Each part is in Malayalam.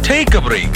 Take a break.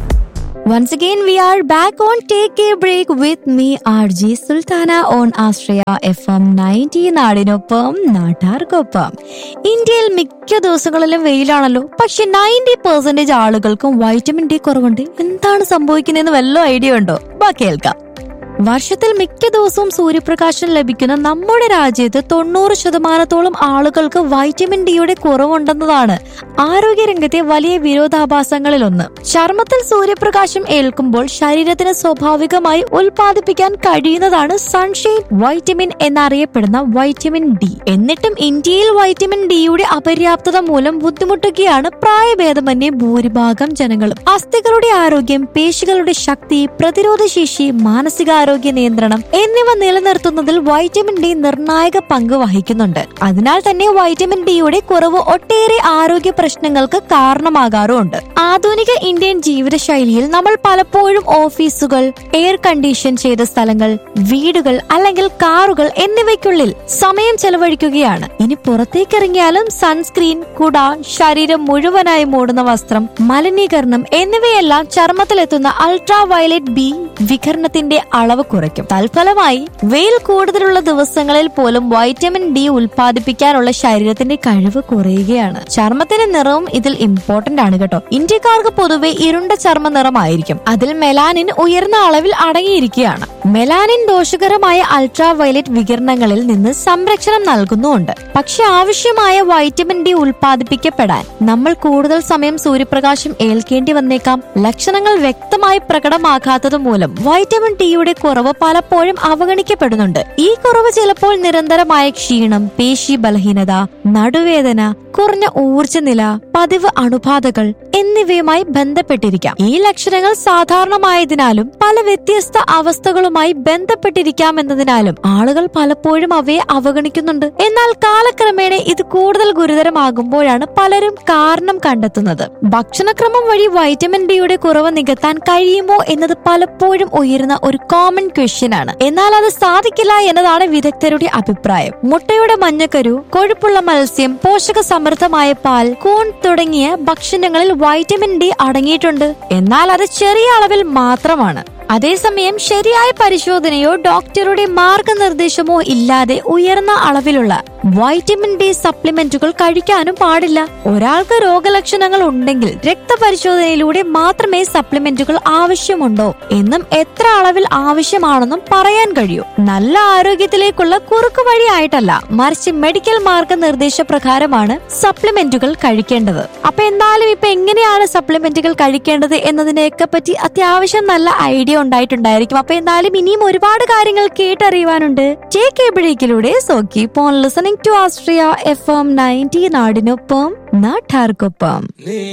Once again, we are back on Take a Break with me, RG Sultana on Astraya FM 90 നാടിനൊപ്പം നാട്ടാർക്കൊപ്പം ഇന്ത്യയിൽ മിക്ക ദിവസങ്ങളിലും വെയിലാണല്ലോ പക്ഷെ നയൻറ്റി പെർസെന്റേജ് ആളുകൾക്കും വൈറ്റമിൻ ഡി കുറവുണ്ട് എന്താണ് സംഭവിക്കുന്നതെന്ന് വല്ല ഐഡിയ ഉണ്ടോ ബാ കേൾക്കാം വർഷത്തിൽ മിക്ക ദിവസവും സൂര്യപ്രകാശം ലഭിക്കുന്ന നമ്മുടെ രാജ്യത്ത് തൊണ്ണൂറ് ശതമാനത്തോളം ആളുകൾക്ക് വൈറ്റമിൻ ഡിയുടെ കുറവുണ്ടെന്നതാണ് ആരോഗ്യരംഗത്തെ വലിയ വിരോധാഭാസങ്ങളിലൊന്ന് ചർമ്മത്തിൽ സൂര്യപ്രകാശം ഏൽക്കുമ്പോൾ ശരീരത്തിന് സ്വാഭാവികമായി ഉൽപ്പാദിപ്പിക്കാൻ കഴിയുന്നതാണ് സൺഷെയ്ൻ വൈറ്റമിൻ എന്നറിയപ്പെടുന്ന വൈറ്റമിൻ ഡി എന്നിട്ടും ഇന്ത്യയിൽ വൈറ്റമിൻ ഡിയുടെ അപര്യാപ്തത മൂലം ബുദ്ധിമുട്ടുകയാണ് പ്രായഭേദമന്യേ ഭൂരിഭാഗം ജനങ്ങളും അസ്ഥികളുടെ ആരോഗ്യം പേശികളുടെ ശക്തി പ്രതിരോധശേഷി മാനസികാരോഗ്യ നിയന്ത്രണം എന്നിവ നിലനിർത്തുന്നതിൽ വൈറ്റമിൻ ഡി നിർണായക പങ്ക് വഹിക്കുന്നുണ്ട് അതിനാൽ തന്നെ വൈറ്റമിൻ ഡിയുടെ കുറവ് ഒട്ടേറെ ആരോഗ്യ പ്രശ്നങ്ങൾക്ക് കാരണമാകാറുമുണ്ട് ആധുനിക ഇന്ത്യൻ ജീവിതശൈലിയിൽ നമ്മൾ പലപ്പോഴും ഓഫീസുകൾ എയർ കണ്ടീഷൻ ചെയ്ത സ്ഥലങ്ങൾ വീടുകൾ അല്ലെങ്കിൽ കാറുകൾ എന്നിവയ്ക്കുള്ളിൽ സമയം ചെലവഴിക്കുകയാണ് ഇനി പുറത്തേക്കിറങ്ങിയാലും സൺസ്ക്രീൻ കുട ശരീരം മുഴുവനായി മൂടുന്ന വസ്ത്രം മലിനീകരണം എന്നിവയെല്ലാം ചർമ്മത്തിലെത്തുന്ന അൾട്രാ വയലറ്റ് ബി വികരണത്തിന്റെ അളവ് കുറയ്ക്കും തൽഫലമായി വെയിൽ കൂടുതലുള്ള ദിവസങ്ങളിൽ പോലും വൈറ്റമിൻ ഡി ഉൽപ്പാദിപ്പിക്കാനുള്ള ശരീരത്തിന്റെ കഴിവ് കുറയുകയാണ് ചർമ്മത്തിന്റെ നിറവും ഇതിൽ ഇമ്പോർട്ടന്റ് ആണ് കേട്ടോ ഇന്ത്യക്കാർക്ക് പൊതുവെ ഇരുണ്ട ചർമ്മ നിറമായിരിക്കും അതിൽ മെലാനിൻ ഉയർന്ന അളവിൽ അടങ്ങിയിരിക്കുകയാണ് മെലാനിൻ ദോഷകരമായ അൾട്രാ വയലറ്റ് വികിരണങ്ങളിൽ നിന്ന് സംരക്ഷണം നൽകുന്നുമുണ്ട് പക്ഷെ ആവശ്യമായ വൈറ്റമിൻ ഡി ഉൽപ്പാദിപ്പിക്കപ്പെടാൻ നമ്മൾ കൂടുതൽ സമയം സൂര്യപ്രകാശം ഏൽക്കേണ്ടി വന്നേക്കാം ലക്ഷണങ്ങൾ വ്യക്തമായി പ്രകടമാകാത്തത് മൂലം വൈറ്റമിൻ ഡിയുടെ കുറവ് പലപ്പോഴും അവഗണിക്കപ്പെടുന്നുണ്ട് ഈ കുറവ് ചിലപ്പോൾ നിരന്തരമായ ക്ഷീണം പേശി ബലഹീനത നടുവേദന കുറഞ്ഞ ഊർജ്ജനില പതിവ് അണുബാധകൾ എന്നിവയുമായി ബന്ധപ്പെട്ടിരിക്കാം ഈ ലക്ഷണങ്ങൾ സാധാരണമായതിനാലും പല വ്യത്യസ്ത അവസ്ഥകളുമായി ബന്ധപ്പെട്ടിരിക്കാമെന്നതിനാലും ആളുകൾ പലപ്പോഴും അവയെ അവഗണിക്കുന്നുണ്ട് എന്നാൽ കാലക്രമേണ ഇത് കൂടുതൽ ഗുരുതരമാകുമ്പോഴാണ് പലരും കാരണം കണ്ടെത്തുന്നത് ഭക്ഷണക്രമം വഴി വൈറ്റമിൻ ഡിയുടെ കുറവ് നികത്താൻ കഴിയുമോ എന്നത് പലപ്പോഴും ഉയരുന്ന ഒരു കോമൺ ക്വസ്റ്റ്യൻ ആണ് എന്നാൽ അത് സാധിക്കില്ല എന്നതാണ് വിദഗ്ധരുടെ അഭിപ്രായം മുട്ടയുടെ മഞ്ഞക്കരു കൊഴുപ്പുള്ള മത്സ്യം പോഷക സമൃദ്ധമായ പാൽ കൂൺ തുടങ്ങിയ ഭക്ഷണങ്ങളിൽ വൈറ്റമിൻ ഡി അടങ്ങിയിട്ടുണ്ട് എന്നാൽ അത് ചെറിയ അളവിൽ മാത്രമാണ് അതേസമയം ശരിയായ പരിശോധനയോ ഡോക്ടറുടെ മാർഗനിർദ്ദേശമോ ഇല്ലാതെ ഉയർന്ന അളവിലുള്ള വൈറ്റമിൻ ഡി സപ്ലിമെന്റുകൾ കഴിക്കാനും പാടില്ല ഒരാൾക്ക് രോഗലക്ഷണങ്ങൾ ഉണ്ടെങ്കിൽ രക്തപരിശോധനയിലൂടെ മാത്രമേ സപ്ലിമെന്റുകൾ ആവശ്യമുണ്ടോ എന്നും എത്ര അളവിൽ ആവശ്യമാണെന്നും പറയാൻ കഴിയൂ നല്ല ആരോഗ്യത്തിലേക്കുള്ള കുറുക്കു വഴിയായിട്ടല്ല മറിച്ച് മെഡിക്കൽ മാർഗനിർദ്ദേശ പ്രകാരമാണ് സപ്ലിമെന്റുകൾ കഴിക്കേണ്ടത് അപ്പൊ എന്തായാലും ഇപ്പൊ എങ്ങനെയാണ് സപ്ലിമെന്റുകൾ കഴിക്കേണ്ടത് എന്നതിനെയൊക്കെ പറ്റി അത്യാവശ്യം നല്ല ഐഡിയ ഉണ്ടായിട്ടുണ്ടായിരിക്കും അപ്പൊ എന്തായാലും ഇനിയും ഒരുപാട് കാര്യങ്ങൾ കേട്ടറിയുവാനുണ്ട് ജെ കേബിളിക്കിലൂടെ so keep on listening to ആസ്ട്രിയ എഫ് എം നയൻറ്റി നാടിനൊപ്പം നാട്ടാർക്കൊപ്പം നീ